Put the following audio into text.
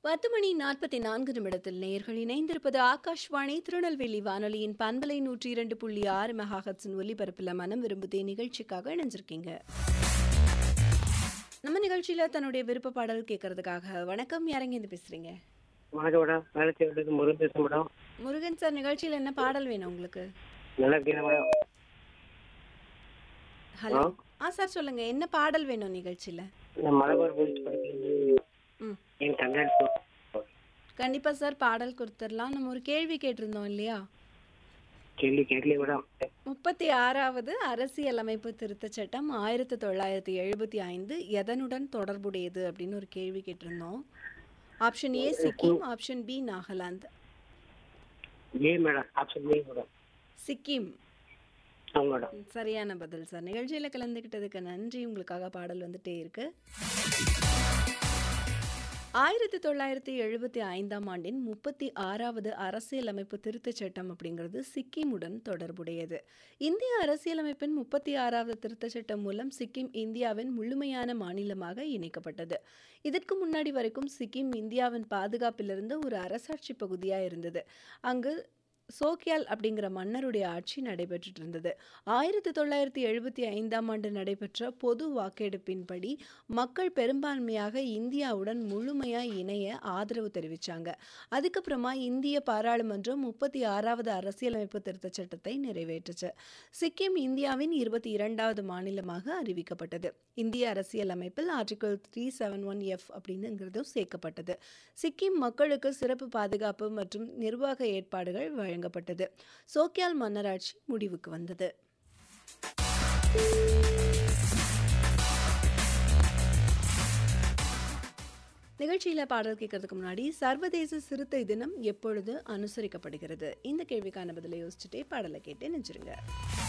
பத்து மணி நாற்பத்தி நான்கு நிமிடத்தில் நேயர்கள் இணைந்திருப்பது ஆகாஷ்வாணி திருநெல்வேலி வானொலியின் பண்பலை நூற்றி இரண்டு புள்ளி ஆறு மெகாஹட்ஸின் ஒலிபரப்பில் மனம் விரும்புதே நிகழ்ச்சிக்காக இணைஞ்சிருக்கீங்க நம்ம நிகழ்ச்சியில தன்னுடைய விருப்ப பாடல் கேட்கறதுக்காக வணக்கம் யாரங்க பேசுறீங்க வணக்கம் மேடம் வேலை செய்யறதுக்கு முருகன் பேசுறேன் மேடம் முருகன் சார் நிகழ்ச்சியில என்ன பாடல் வேணும் உங்களுக்கு நல்லா இருக்கீங்களா மேடம் ஹலோ ஆ சார் சொல்லுங்க என்ன பாடல் வேணும் நிகழ்ச்சியில இந்த மலபார் போலீஸ் படத்துல ம் என் கண்ணாடி கண்டிப்பா சார் பாடல் கொடுத்துடலாம் நம்ம ஒரு கேள்வி கேட்டிருந்தோம் இல்லையா கேள்வி கேட்கலையே மேடம் முப்பத்தி ஆறாவது அரசியலமைப்பு திருத்தச் சட்டம் ஆயிரத்தி தொள்ளாயிரத்தி எழுபத்தி ஐந்து எதனுடன் தொடர்புடையது அப்படின்னு ஒரு கேள்வி கேட்டிருந்தோம் option A Sikkim option B Nagaland A madam option A madam Sikkim ஆமாம் மேடம் சரியான பதில் சார் நிகழ்ச்சியில் கலந்துக்கிட்டதுக்கு நன்றி உங்களுக்காக பாடல் வந்துட்டே இருக்கு ஆயிரத்தி தொள்ளாயிரத்தி எழுபத்தி ஐந்தாம் ஆண்டின் முப்பத்தி ஆறாவது அரசியலமைப்பு திருத்தச் சட்டம் அப்படிங்கிறது சிக்கிமுடன் தொடர்புடையது இந்திய அரசியலமைப்பின் முப்பத்தி ஆறாவது திருத்தச் சட்டம் மூலம் சிக்கிம் இந்தியாவின் முழுமையான மாநிலமாக இணைக்கப்பட்டது இதற்கு முன்னாடி வரைக்கும் சிக்கிம் இந்தியாவின் பாதுகாப்பிலிருந்து ஒரு அரசாட்சி பகுதியாக இருந்தது அங்கு சோக்கியால் அப்படிங்கிற மன்னருடைய ஆட்சி நடைபெற்றுட்டு இருந்தது ஆயிரத்தி தொள்ளாயிரத்தி எழுபத்தி ஐந்தாம் ஆண்டு நடைபெற்ற பொது வாக்கெடுப்பின்படி மக்கள் பெரும்பான்மையாக இந்தியாவுடன் முழுமையாக இணைய ஆதரவு தெரிவித்தாங்க அதுக்கப்புறமா இந்திய பாராளுமன்றம் முப்பத்தி ஆறாவது அரசியலமைப்பு திருத்தச் சட்டத்தை நிறைவேற்றுச்சு சிக்கிம் இந்தியாவின் இருபத்தி இரண்டாவது மாநிலமாக அறிவிக்கப்பட்டது இந்திய அரசியலமைப்பில் article three seven one F அப்படின்னுங்கிறதும் சேர்க்கப்பட்டது சிக்கிம் மக்களுக்கு சிறப்பு பாதுகாப்பு மற்றும் நிர்வாக ஏற்பாடுகள் வழங்கப்பட்டது சோக்கியால் மன்னராட்சி முடிவுக்கு வந்தது நிகழ்ச்சியில் பாடல் கேட்கறதுக்கு முன்னாடி சர்வதேச சிறுத்தை தினம் எப்பொழுது அனுசரிக்கப்படுகிறது இந்த கேள்விக்கான பதிலை யோசிச்சுட்டே பாடலை கேட்டு நினைச்சிருங்க